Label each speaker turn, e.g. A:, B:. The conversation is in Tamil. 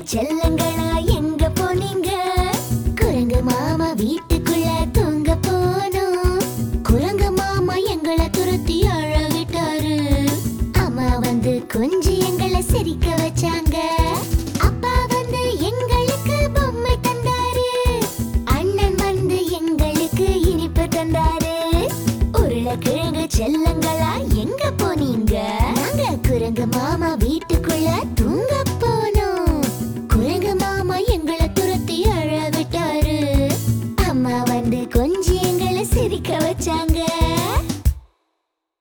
A: செல்லங்களா எங்க போனீங்க குரங்கு மாமா வீட்டுக்குள்ள தூங்க போனோம் குரங்கு மாமா எங்களை துரத்தி அழகிட்டாரு அம்மா வந்து கொஞ்சம் எங்களை சிரிக்க வச்சாங்க அப்பா வந்து எங்களுக்கு பொம்மை தந்தாரு அண்ணன் வந்து எங்களுக்கு இனிப்பு தந்தாரு உருளைக்கிழங்கு செல்லங்களா எங்க போனீங்க நாங்க குரங்கு மாமா வீட்டுக்குள்ள